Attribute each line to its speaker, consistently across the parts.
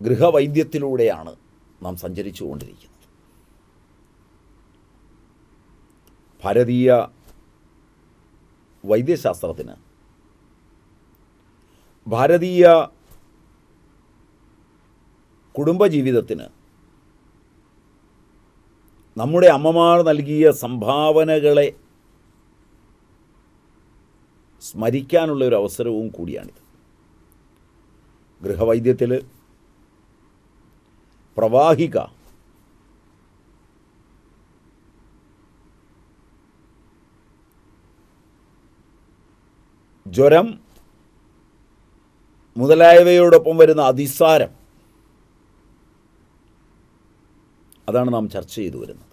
Speaker 1: ഗൃഹവൈദ്യത്തിലൂടെയാണ് നാം സഞ്ചരിച്ചു കൊണ്ടിരിക്കുന്നത് ഭാരതീയ വൈദ്യശാസ്ത്രത്തിന് ഭാരതീയ കുടുംബജീവിതത്തിന് നമ്മുടെ അമ്മമാർ നൽകിയ സംഭാവനകളെ സ്മരിക്കാനുള്ള ഒരു അവസരവും കൂടിയാണിത് ഗൃഹവൈദ്യത്തിൽ പ്രവാഹിക ജ്വരം മുതലായവയോടൊപ്പം വരുന്ന അതിസാരം അതാണ് നാം ചർച്ച ചെയ്തു വരുന്നത്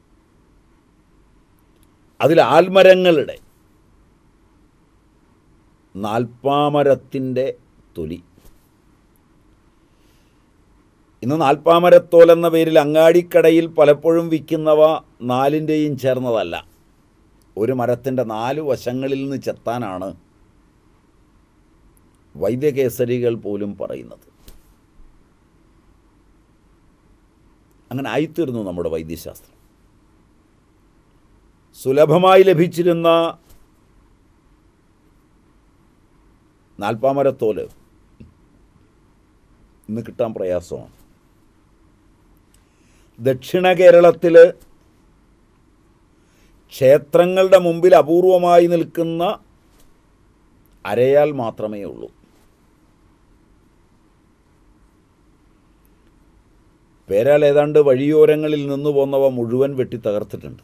Speaker 1: അതിൽ ആൽമരങ്ങളുടെ നാൽപ്പാമരത്തിൻ്റെ തൊലി ഇന്ന് നാൽപ്പാമരത്തോൽ എന്ന പേരിൽ അങ്ങാടിക്കടയിൽ പലപ്പോഴും വിൽക്കുന്നവ നാലിൻ്റെയും ചേർന്നതല്ല ഒരു മരത്തിൻ്റെ നാല് വശങ്ങളിൽ നിന്ന് ചെത്താനാണ് വൈദ്യകേസരികൾ പോലും പറയുന്നത് അങ്ങനെ ആയിത്തീർന്നു നമ്മുടെ വൈദ്യശാസ്ത്രം സുലഭമായി ലഭിച്ചിരുന്ന നാൽപ്പാമരത്തോല് ഇന്ന് കിട്ടാൻ പ്രയാസമാണ് ദക്ഷിണ കേരളത്തിൽ ക്ഷേത്രങ്ങളുടെ മുമ്പിൽ അപൂർവമായി നിൽക്കുന്ന അരയാൽ മാത്രമേ ഉള്ളൂ പേരാൽ ഏതാണ്ട് വഴിയോരങ്ങളിൽ നിന്ന് പോന്നവ മുഴുവൻ വെട്ടി തകർത്തിട്ടുണ്ട്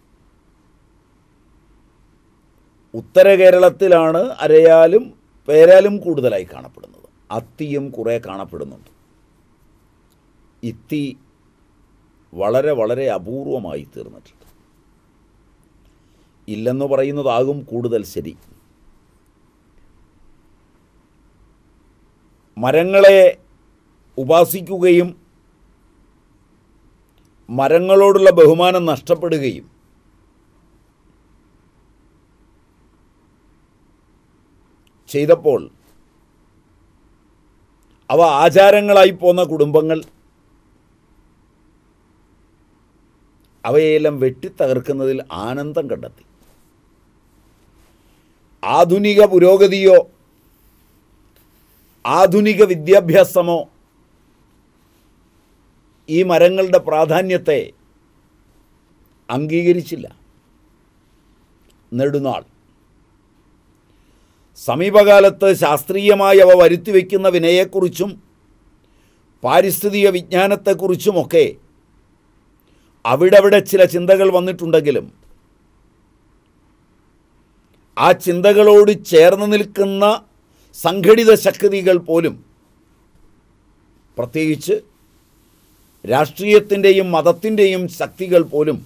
Speaker 1: ഉത്തര കേരളത്തിലാണ് അരയാലും പേരാലും കൂടുതലായി കാണപ്പെടുന്നത് അത്തിയും കുറേ കാണപ്പെടുന്നുണ്ട് ഇത്തി വളരെ വളരെ അപൂർവമായി തീർന്നിട്ടുണ്ട് ഇല്ലെന്ന് പറയുന്നതാകും കൂടുതൽ ശരി മരങ്ങളെ ഉപാസിക്കുകയും മരങ്ങളോടുള്ള ബഹുമാനം നഷ്ടപ്പെടുകയും ചെയ്തപ്പോൾ അവ ആചാരങ്ങളായി പോന്ന കുടുംബങ്ങൾ അവയെല്ലാം വെട്ടിത്തകർക്കുന്നതിൽ ആനന്ദം കണ്ടെത്തി ആധുനിക പുരോഗതിയോ ആധുനിക വിദ്യാഭ്യാസമോ ഈ മരങ്ങളുടെ പ്രാധാന്യത്തെ അംഗീകരിച്ചില്ല നെടുനാൾ സമീപകാലത്ത് ശാസ്ത്രീയമായി അവ വരുത്തിവെക്കുന്ന വിനയെക്കുറിച്ചും പാരിസ്ഥിതിക വിജ്ഞാനത്തെക്കുറിച്ചുമൊക്കെ അവിടവിടെ ചില ചിന്തകൾ വന്നിട്ടുണ്ടെങ്കിലും ആ ചിന്തകളോട് ചേർന്ന് നിൽക്കുന്ന സംഘടിത ശക്തികൾ പോലും പ്രത്യേകിച്ച് രാഷ്ട്രീയത്തിൻ്റെയും മതത്തിൻ്റെയും ശക്തികൾ പോലും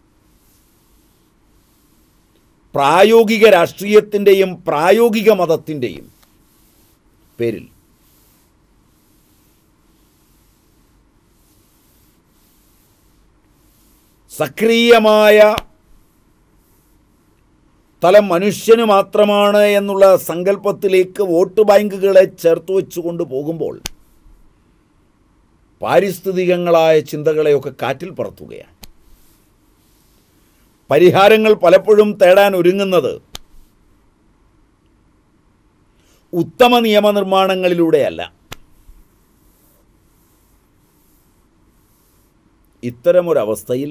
Speaker 1: പ്രായോഗിക രാഷ്ട്രീയത്തിൻ്റെയും പ്രായോഗിക മതത്തിൻ്റെയും പേരിൽ സക്രിയമായ തലം മനുഷ്യന് മാത്രമാണ് എന്നുള്ള സങ്കല്പത്തിലേക്ക് വോട്ട് ബാങ്കുകളെ ചേർത്ത് വെച്ചുകൊണ്ട് പോകുമ്പോൾ പാരിസ്ഥിതികങ്ങളായ ചിന്തകളെയൊക്കെ കാറ്റിൽ പറത്തുകയാണ് പരിഹാരങ്ങൾ പലപ്പോഴും തേടാൻ ഒരുങ്ങുന്നത് ഉത്തമ നിയമനിർമ്മാണങ്ങളിലൂടെയല്ല ഇത്തരമൊരവസ്ഥയിൽ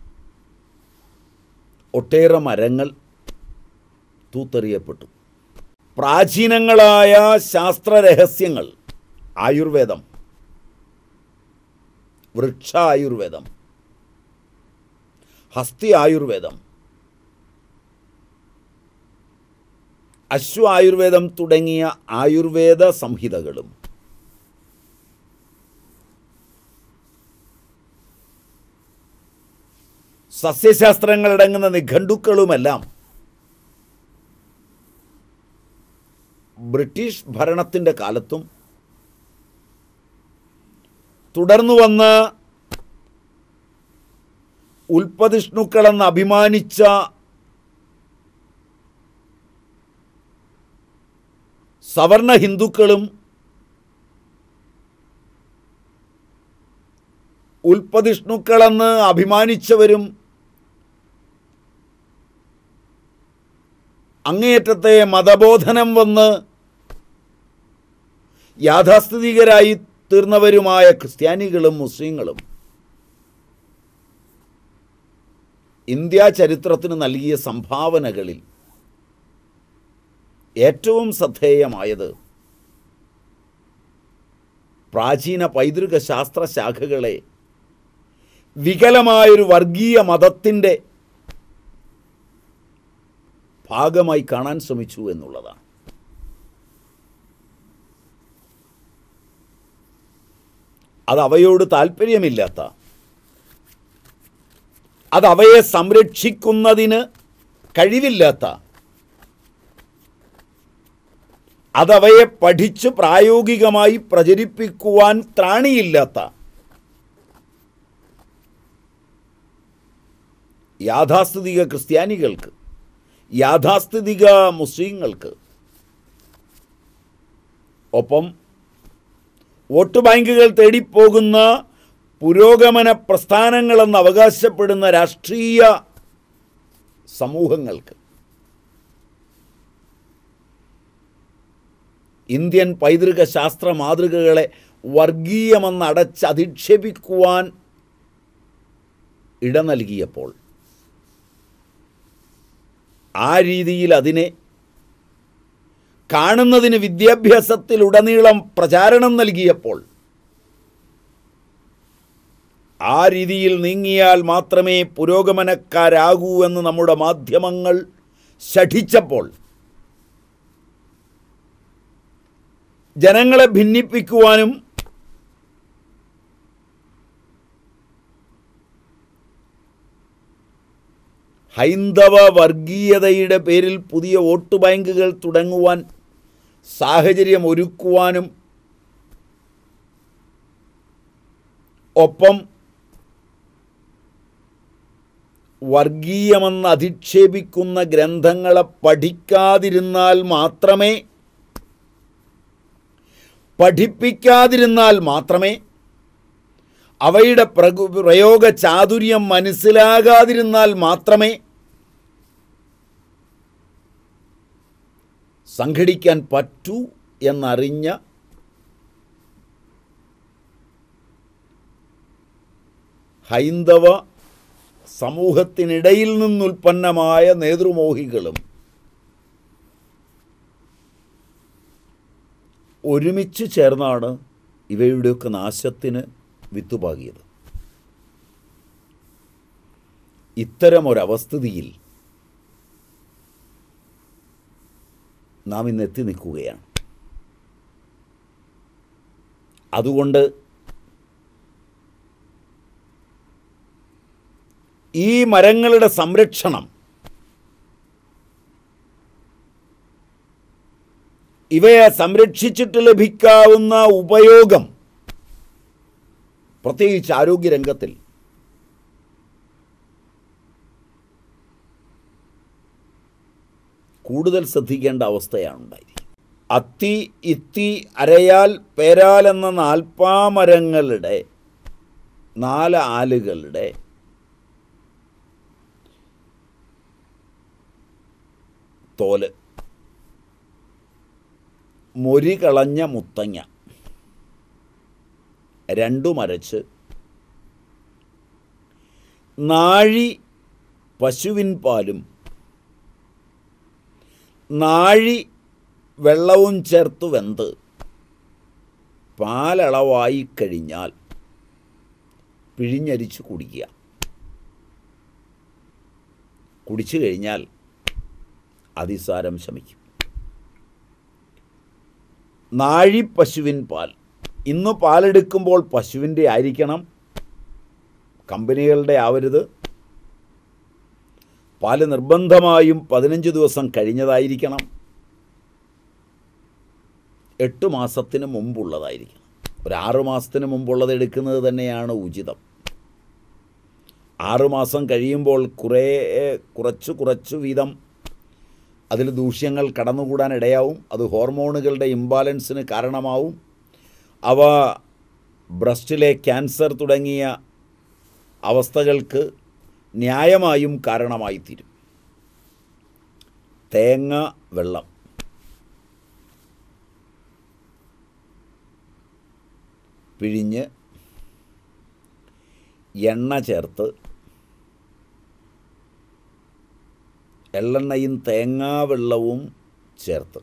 Speaker 1: ഒട്ടേറെ മരങ്ങൾ തൂത്തെറിയപ്പെട്ടു പ്രാചീനങ്ങളായ ശാസ്ത്രരഹസ്യങ്ങൾ ആയുർവേദം വൃക്ഷ ആയുർവേദം ഹസ്തി ആയുർവേദം അശ്വ ആയുർവേദം തുടങ്ങിയ ആയുർവേദ സംഹിതകളും സസ്യശാസ്ത്രങ്ങളടങ്ങുന്ന നിഘണ്ടുക്കളുമെല്ലാം ബ്രിട്ടീഷ് ഭരണത്തിൻ്റെ കാലത്തും തുടർന്നു വന്ന ഉൽപ്പതിഷ്ണുക്കളെന്ന് അഭിമാനിച്ച സവർണ ഹിന്ദുക്കളും ഉൽപ്പതിഷ്ണുക്കളെന്ന് അഭിമാനിച്ചവരും അങ്ങേയറ്റത്തെ മതബോധനം വന്ന് യാഥാസ്ഥിതികരായി തീർന്നവരുമായ ക്രിസ്ത്യാനികളും മുസ്ലിങ്ങളും ഇന്ത്യ ചരിത്രത്തിന് നൽകിയ സംഭാവനകളിൽ ഏറ്റവും ശ്രദ്ധേയമായത് പ്രാചീന പൈതൃക ശാസ്ത്രശാഖകളെ വികലമായൊരു വർഗീയ മതത്തിൻ്റെ ഭാഗമായി കാണാൻ ശ്രമിച്ചു എന്നുള്ളതാണ് അത് അവയോട് താല്പര്യമില്ലാത്ത അത് അവയെ സംരക്ഷിക്കുന്നതിന് കഴിവില്ലാത്ത അതവയെ പഠിച്ച് പ്രായോഗികമായി പ്രചരിപ്പിക്കുവാൻ ത്രാണിയില്ലാത്ത യാഥാസ്ഥിതിക ക്രിസ്ത്യാനികൾക്ക് യാഥാസ്ഥിതിക മുസ്ലിങ്ങൾക്ക് ഒപ്പം വോട്ട് ബാങ്കുകൾ തേടിപ്പോകുന്ന പുരോഗമന പ്രസ്ഥാനങ്ങളെന്ന് അവകാശപ്പെടുന്ന രാഷ്ട്രീയ സമൂഹങ്ങൾക്ക് ഇന്ത്യൻ പൈതൃക ശാസ്ത്ര മാതൃകകളെ വർഗീയമെന്ന് അടച്ച് അധിക്ഷേപിക്കുവാൻ ഇട നൽകിയപ്പോൾ ആ രീതിയിൽ അതിനെ കാണുന്നതിന് വിദ്യാഭ്യാസത്തിലുടനീളം പ്രചാരണം നൽകിയപ്പോൾ ആ രീതിയിൽ നീങ്ങിയാൽ മാത്രമേ പുരോഗമനക്കാരാകൂ എന്ന് നമ്മുടെ മാധ്യമങ്ങൾ ശഠിച്ചപ്പോൾ ജനങ്ങളെ ഭിന്നിപ്പിക്കുവാനും ഹൈന്ദവ വർഗീയതയുടെ പേരിൽ പുതിയ വോട്ട് ബാങ്കുകൾ തുടങ്ങുവാൻ സാഹചര്യം ഒരുക്കുവാനും ഒപ്പം വർഗീയമെന്ന് അധിക്ഷേപിക്കുന്ന ഗ്രന്ഥങ്ങളെ പഠിക്കാതിരുന്നാൽ മാത്രമേ പഠിപ്പിക്കാതിരുന്നാൽ മാത്രമേ അവയുടെ പ്രകു പ്രയോഗ ചാതുര്യം മനസ്സിലാകാതിരുന്നാൽ മാത്രമേ സംഘടിക്കാൻ പറ്റൂ എന്നറിഞ്ഞ ഹൈന്ദവ സമൂഹത്തിനിടയിൽ നിന്നുൽപ്പന്നമായ നേതൃമോഹികളും ഒരുമിച്ച് ചേർന്നാണ് ഇവയുടെയൊക്കെ നാശത്തിന് വിത്തുപാകിയത് ഇത്തരമൊരവസ്ഥിതിയിൽ നാം ഇന്ന് എത്തി നിൽക്കുകയാണ് അതുകൊണ്ട് ഈ മരങ്ങളുടെ സംരക്ഷണം ഇവയെ സംരക്ഷിച്ചിട്ട് ലഭിക്കാവുന്ന ഉപയോഗം പ്രത്യേകിച്ച് ആരോഗ്യരംഗത്തിൽ കൂടുതൽ ശ്രദ്ധിക്കേണ്ട അവസ്ഥയാണ് ഉണ്ടായിരിക്കുന്നത് അത്തി ഇത്തി അരയാൽ പേരാൽ എന്ന നാൽപ്പാമരങ്ങളുടെ നാല് ആലുകളുടെ തോല് മൊരി കളഞ്ഞ മുത്തങ്ങ രണ്ടും അരച്ച് നാഴി പശുവിൻ പാലും നാഴി വെള്ളവും ചേർത്ത് വെന്ത് പാലളവായി കഴിഞ്ഞാൽ പിഴിഞ്ഞരിച്ച് കുടിക്കുക കുടിച്ചു കഴിഞ്ഞാൽ അതിസാരം ശമിക്കും നാഴി പശുവിൻ പാൽ ഇന്ന് പാലെടുക്കുമ്പോൾ പശുവിൻ്റെ ആയിരിക്കണം കമ്പനികളുടെ ആവരുത് പാല് നിർബന്ധമായും പതിനഞ്ച് ദിവസം കഴിഞ്ഞതായിരിക്കണം എട്ട് മാസത്തിന് മുമ്പുള്ളതായിരിക്കണം ഒരു ആറു മാസത്തിന് മുമ്പുള്ളത് എടുക്കുന്നത് തന്നെയാണ് ഉചിതം ആറുമാസം കഴിയുമ്പോൾ കുറേ കുറച്ച് കുറച്ച് വീതം അതിൽ ദൂഷ്യങ്ങൾ കടന്നുകൂടാൻ ഇടയാവും അത് ഹോർമോണുകളുടെ ഇംബാലൻസിന് കാരണമാവും അവ ബ്രസ്റ്റിലെ ക്യാൻസർ തുടങ്ങിയ അവസ്ഥകൾക്ക് ന്യായമായും കാരണമായി തീരും തേങ്ങ വെള്ളം പിഴിഞ്ഞ് എണ്ണ ചേർത്ത് എള്ളെണ്ണയും തേങ്ങാവെള്ളവും ചേർത്ത്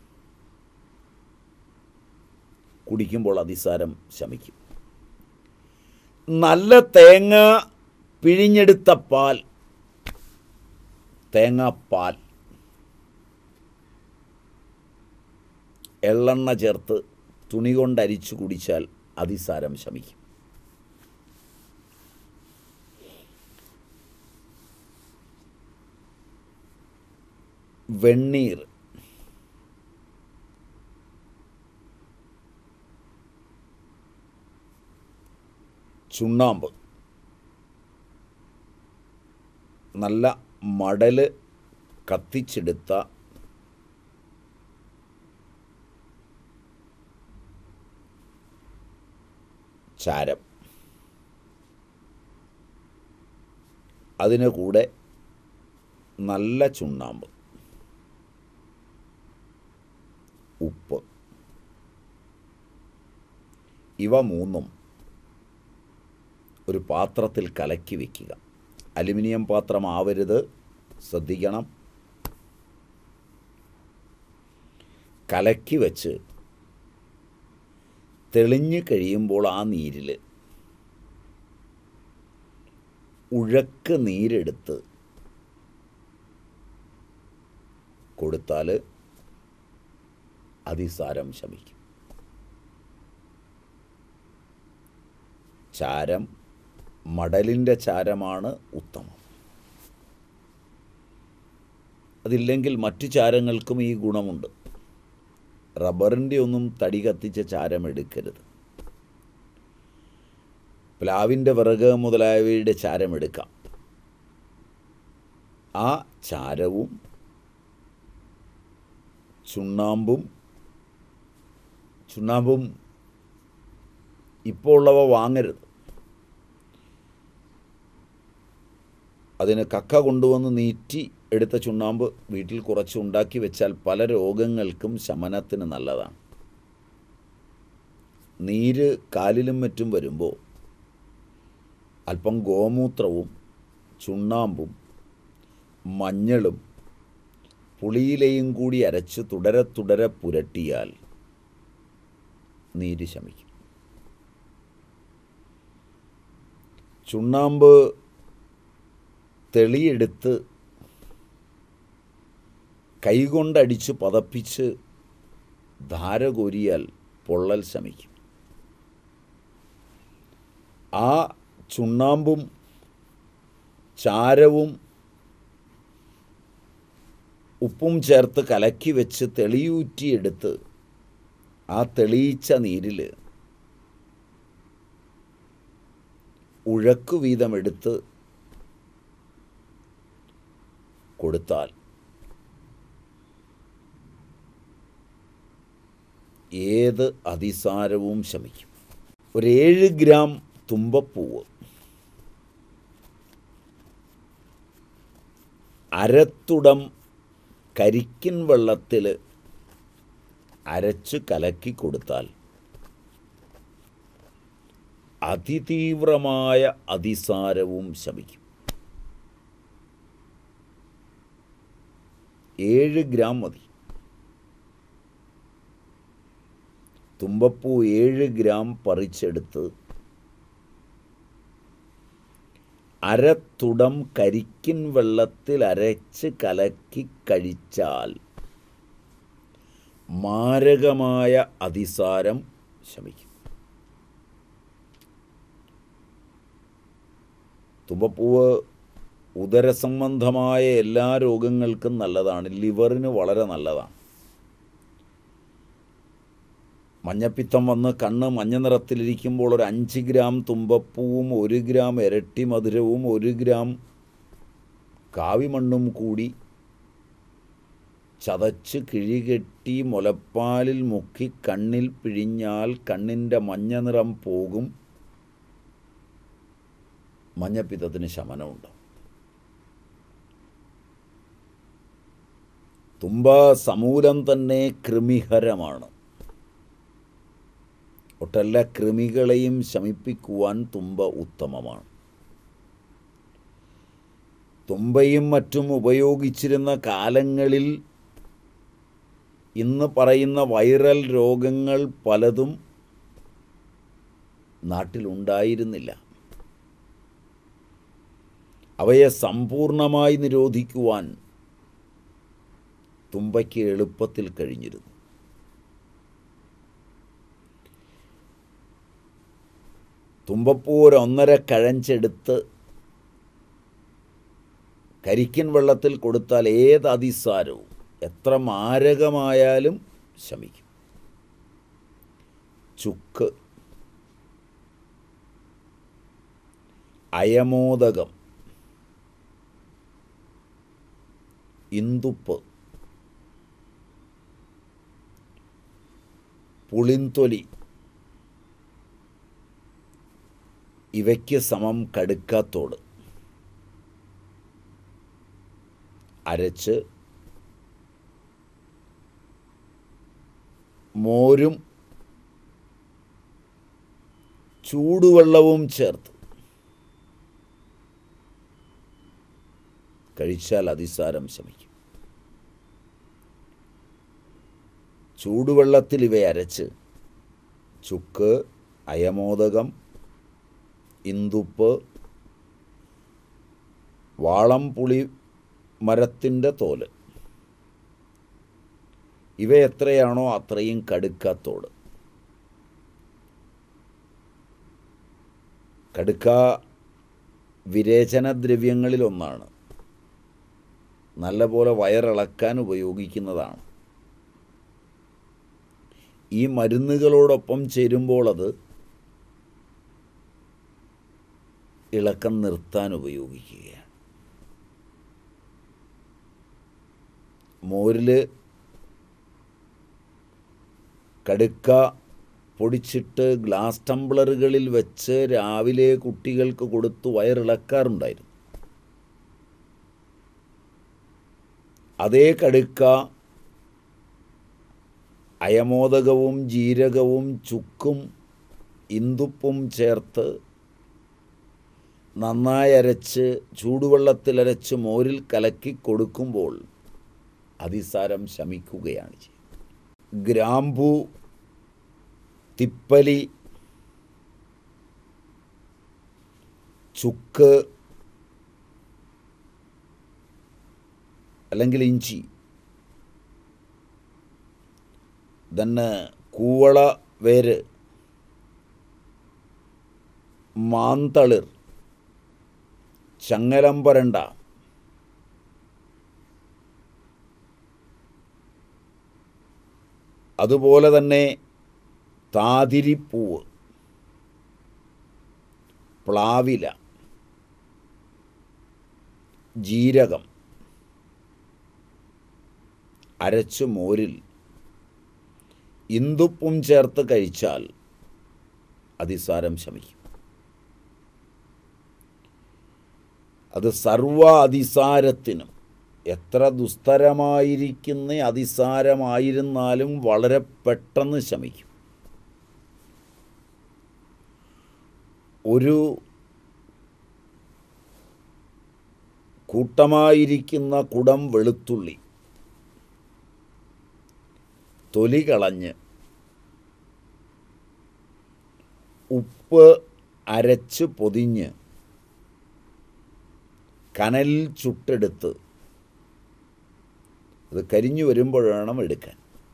Speaker 1: കുടിക്കുമ്പോൾ അതിസാരം ശമിക്കും നല്ല തേങ്ങ പിഴിഞ്ഞെടുത്ത പാൽ തേങ്ങാപ്പാൽ എള്ളെണ്ണ ചേർത്ത് തുണി കൊണ്ടരിച്ചു കുടിച്ചാൽ അതിസാരം ശമിക്കും വെണ്ണീർ ചുണ്ണാമ്പ് നല്ല മടല് കത്തിച്ചെടുത്ത ചാരം അതിന് കൂടെ നല്ല ചുണ്ണാമ്പ് ഉപ്പ് ഇവ മൂന്നും ഒരു പാത്രത്തിൽ കലക്കി വയ്ക്കുക അലുമിനിയം പാത്രം ആവരുത് ശ്രദ്ധിക്കണം കലക്കി വെച്ച് തെളിഞ്ഞ് കഴിയുമ്പോൾ ആ നീരിൽ ഉഴക്ക് നീരെടുത്ത് കൊടുത്താൽ അതിസാരം ശമിക്കും ചാരം മടലിൻ്റെ ചാരമാണ് ഉത്തമം അതില്ലെങ്കിൽ മറ്റു ചാരങ്ങൾക്കും ഈ ഗുണമുണ്ട് റബ്ബറിൻ്റെ ഒന്നും തടി കത്തിച്ച ചാരം എടുക്കരുത് പ്ലാവിൻ്റെ വിറക് മുതലായവയുടെ ചാരം എടുക്കാം ആ ചാരവും ചുണ്ണാമ്പും ചുണ്ണാമ്പും ഇപ്പോൾ ഉള്ളവ വാങ്ങരുത് അതിന് കക്ക കൊണ്ടുവന്ന് നീറ്റി എടുത്ത ചുണ്ണാമ്പ് വീട്ടിൽ കുറച്ച് ഉണ്ടാക്കി വെച്ചാൽ പല രോഗങ്ങൾക്കും ശമനത്തിന് നല്ലതാണ് നീര് കാലിലും മറ്റും വരുമ്പോൾ അല്പം ഗോമൂത്രവും ചുണ്ണാമ്പും മഞ്ഞളും പുളിയിലയും കൂടി അരച്ച് തുടരെ തുടരെ പുരട്ടിയാൽ നീര് ശമിക്കും ചുണ്ണാമ്പ് തെളിയെടുത്ത് കൈകൊണ്ടടിച്ച് പതപ്പിച്ച് ധാര കോരിയാൽ പൊള്ളൽ ശമിക്കും ആ ചുണ്ണാമ്പും ചാരവും ഉപ്പും ചേർത്ത് കലക്കി വെച്ച് തെളിയൂറ്റിയെടുത്ത് ആ തെളിയിച്ച നീരിൽ ഉഴക്കു വീതമെടുത്ത് കൊടുത്താൽ ഏത് അതിസാരവും ശമിക്കും ഒരു ഏഴ് ഗ്രാം തുമ്പപ്പൂവ് അരത്തുടം കരിക്കിൻ വെള്ളത്തിൽ അരച്ച് കലക്കി കൊടുത്താൽ അതിതീവ്രമായ അതിസാരവും ശമിക്കും ഏഴ് ഗ്രാം മതി തുമ്പപ്പൂ ഏഴ് ഗ്രാം പറിച്ചെടുത്ത് അരത്തുടം കരിക്കിൻ വെള്ളത്തിൽ അരച്ച് കലക്കി കഴിച്ചാൽ മാരകമായ അതിസാരം ശമിക്കും തുമ്പപ്പൂവ് ഉദരസംബന്ധമായ എല്ലാ രോഗങ്ങൾക്കും നല്ലതാണ് ലിവറിന് വളരെ നല്ലതാണ് മഞ്ഞപ്പിത്തം വന്ന് കണ്ണ് മഞ്ഞ നിറത്തിലിരിക്കുമ്പോൾ ഒരു അഞ്ച് ഗ്രാം തുമ്പപ്പൂവും ഒരു ഗ്രാം ഇരട്ടി മധുരവും ഒരു ഗ്രാം കാവിമണ്ണും കൂടി ചതച്ച് കിഴികെട്ടി മുലപ്പാലിൽ മുക്കി കണ്ണിൽ പിഴിഞ്ഞാൽ കണ്ണിൻ്റെ മഞ്ഞ നിറം പോകും മഞ്ഞപ്പിത്തത്തിന് ശമനമുണ്ട് തുമ്പ സമൂലം തന്നെ കൃമിഹരമാണ് ഒട്ടെല്ലാ കൃമികളെയും ശമിപ്പിക്കുവാൻ തുമ്പ ഉത്തമമാണ് തുമ്പയും മറ്റും ഉപയോഗിച്ചിരുന്ന കാലങ്ങളിൽ ഇന്ന് പറയുന്ന വൈറൽ രോഗങ്ങൾ പലതും നാട്ടിലുണ്ടായിരുന്നില്ല അവയെ സമ്പൂർണമായി നിരോധിക്കുവാൻ തുമ്പയ്ക്ക് എളുപ്പത്തിൽ കഴിഞ്ഞിരുന്നു തുമ്പപ്പൂ ഒരു ഒന്നര കഴഞ്ചെടുത്ത് കരിക്കൻ വെള്ളത്തിൽ കൊടുത്താൽ ഏത് അതിസാരവും എത്ര മാരകമായാലും ശമിക്കും ചുക്ക് അയമോദകം ഇന്തുപ്പ് പുളിന്തൊലി ഇവയ്ക്ക് സമം കടുക്കാത്തോട് അരച്ച് മോരും ചൂടുവെള്ളവും ചേർത്ത് കഴിച്ചാൽ അതിസാരം ശമിക്കും ചൂടുവെള്ളത്തിൽ ഇവയെ അരച്ച് ചുക്ക് അയമോദകം ഇന്തുപ്പ് വാളം പുളി മരത്തിൻ്റെ തോല് ഇവ എത്രയാണോ അത്രയും കടുക്കാത്തോട് കടുക്ക വിരേചനദ്രവ്യങ്ങളിലൊന്നാണ് നല്ലപോലെ വയറിളക്കാൻ ഉപയോഗിക്കുന്നതാണ് ഈ മരുന്നുകളോടൊപ്പം ചേരുമ്പോൾ അത് ഇളക്കം നിർത്താൻ ഉപയോഗിക്കുകയാണ് മോരിൽ കടുക്ക പൊടിച്ചിട്ട് ഗ്ലാസ് ടംബ്ലറുകളിൽ വെച്ച് രാവിലെ കുട്ടികൾക്ക് കൊടുത്ത് വയറിളക്കാറുണ്ടായിരുന്നു അതേ കടുക്ക അയമോദകവും ജീരകവും ചുക്കും ഇന്തുപ്പും ചേർത്ത് നന്നായി അരച്ച് ചൂടുവെള്ളത്തിലരച്ച് മോരിൽ കലക്കി കൊടുക്കുമ്പോൾ അതിസാരം ശമിക്കുകയാണ് ചെയ്യുന്നത് ഗ്രാമ്പു തിപ്പലി ചുക്ക് അല്ലെങ്കിൽ ഇഞ്ചി തന്നെ കൂവള വേര് മാന്തളിർ ചങ്ങലമ്പരണ്ട അതുപോലെ തന്നെ താതിരിപ്പൂവ് പ്ലാവില ജീരകം അരച്ചു മോരിൽ ഇന്ദുപ്പും ചേർത്ത് കഴിച്ചാൽ അതിസാരം ശമിക്കും അത് സർവ അതിസാരത്തിനും എത്ര ദുസ്തരമായിരിക്കുന്ന അതിസാരമായിരുന്നാലും വളരെ പെട്ടെന്ന് ശമിക്കും ഒരു കൂട്ടമായിരിക്കുന്ന കുടം വെളുത്തുള്ളി തൊലി കളഞ്ഞ് ഉപ്പ് അരച്ച് പൊതിഞ്ഞ് കനലിൽ ചുട്ടെടുത്ത് അത് കരിഞ്ഞു വരുമ്പോൾ വേണം എടുക്കാൻ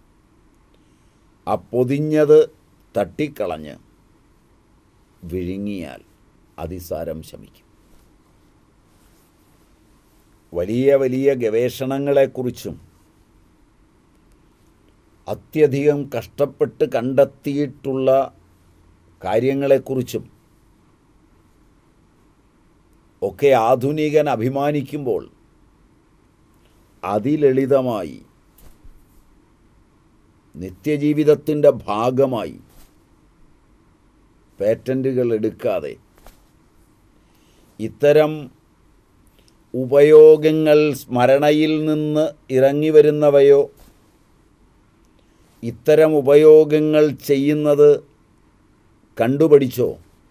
Speaker 1: ആ പൊതിഞ്ഞത് തട്ടിക്കളഞ്ഞ് വിഴുങ്ങിയാൽ അതിസാരം ശമിക്കും വലിയ വലിയ ഗവേഷണങ്ങളെക്കുറിച്ചും അത്യധികം കഷ്ടപ്പെട്ട് കണ്ടെത്തിയിട്ടുള്ള കാര്യങ്ങളെക്കുറിച്ചും ഒക്കെ ആധുനികൻ അഭിമാനിക്കുമ്പോൾ അതിലളിതമായി നിത്യജീവിതത്തിൻ്റെ ഭാഗമായി പേറ്റൻറ്റുകൾ എടുക്കാതെ ഇത്തരം ഉപയോഗങ്ങൾ സ്മരണയിൽ നിന്ന് ഇറങ്ങി വരുന്നവയോ ഇത്തരം ഉപയോഗങ്ങൾ ചെയ്യുന്നത് കണ്ടുപഠിച്ചോ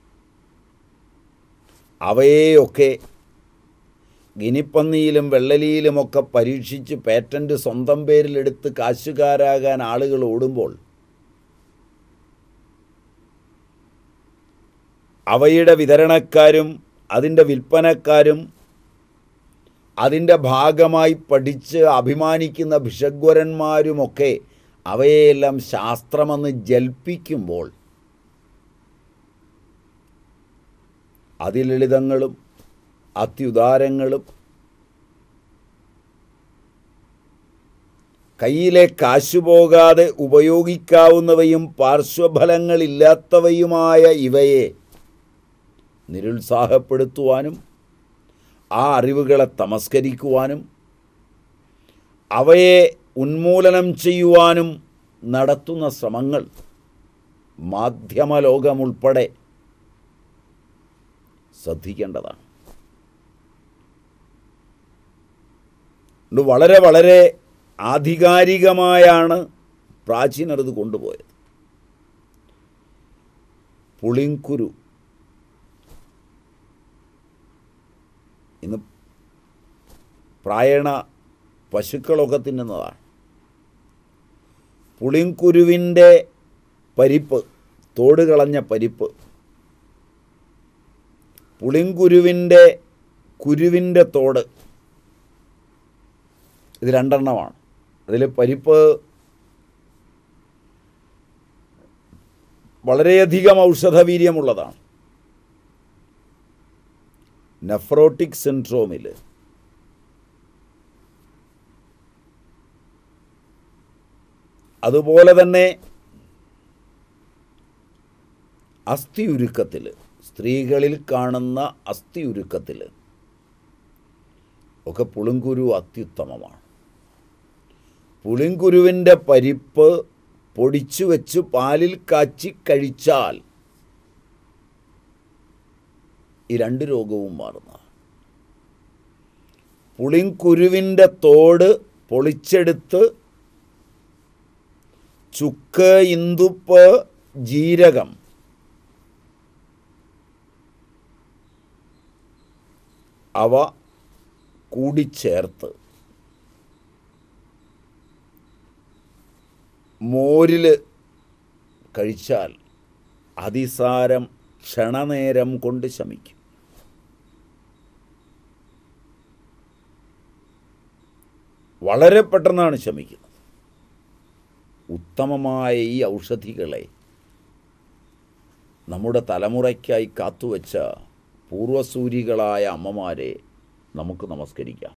Speaker 1: അവയെയൊക്കെ ഗിനിപ്പന്നിയിലും വെള്ളലിയിലുമൊക്കെ പരീക്ഷിച്ച് പേറ്റൻ്റ് സ്വന്തം പേരിലെടുത്ത് കാശുകാരാകാൻ ആളുകൾ ഓടുമ്പോൾ അവയുടെ വിതരണക്കാരും അതിൻ്റെ വിൽപ്പനക്കാരും അതിൻ്റെ ഭാഗമായി പഠിച്ച് അഭിമാനിക്കുന്ന ഭിഷഗ്വരന്മാരുമൊക്കെ അവയെയെല്ലാം ശാസ്ത്രമെന്ന് ജൽപ്പിക്കുമ്പോൾ അതിലളിതങ്ങളും അത്യുദാരങ്ങളും കയ്യിലെ കാശു പോകാതെ ഉപയോഗിക്കാവുന്നവയും പാർശ്വഫലങ്ങളില്ലാത്തവയുമായ ഇവയെ നിരുത്സാഹപ്പെടുത്തുവാനും ആ അറിവുകളെ തമസ്കരിക്കുവാനും അവയെ ഉന്മൂലനം ചെയ്യുവാനും നടത്തുന്ന ശ്രമങ്ങൾ മാധ്യമലോകമുൾപ്പെടെ ശ്രദ്ധിക്കേണ്ടതാണ് ഇത് വളരെ വളരെ ആധികാരികമായാണ് പ്രാചീനർ ഇത് കൊണ്ടുപോയത് പുളിങ്കുരു ഇന്ന് പ്രായണ പശുക്കളൊക്കെ തിന്നുന്നതാണ് പുളിങ്കുരുവിൻ്റെ പരിപ്പ് തോട് കളഞ്ഞ പരിപ്പ് പുളിങ്കുരുവിൻ്റെ കുരുവിൻ്റെ തോട് ഇത് രണ്ടെണ്ണമാണ് അതിൽ പരിപ്പ് വളരെയധികം ഔഷധവീര്യമുള്ളതാണ് നെഫ്രോട്ടിക് സിൻഡ്രോമിൽ അതുപോലെ തന്നെ അസ്ഥി ഉരുക്കത്തിൽ സ്ത്രീകളിൽ കാണുന്ന അസ്ഥി ഉരുക്കത്തിൽ ഒക്കെ പുളിങ്കുരു അത്യുത്തമമാണ് പുളിങ്കുരുവിൻ്റെ പരിപ്പ് പൊടിച്ചു വെച്ച് പാലിൽ കാച്ചി കഴിച്ചാൽ ഈ രണ്ട് രോഗവും മാറുന്ന പുളിങ്കുരുവിൻ്റെ തോട് പൊളിച്ചെടുത്ത് ചുക്ക് ഇന്ദുപ്പ് ജീരകം അവ കൂടിച്ചേർത്ത് മോരിൽ കഴിച്ചാൽ അതിസാരം ക്ഷണനേരം കൊണ്ട് ശമിക്കും വളരെ പെട്ടെന്നാണ് ശമിക്കുന്നത് ഉത്തമമായ ഈ ഔഷധികളെ നമ്മുടെ തലമുറയ്ക്കായി കാത്തുവച്ച പൂർവസൂരികളായ അമ്മമാരെ നമുക്ക് നമസ്കരിക്കാം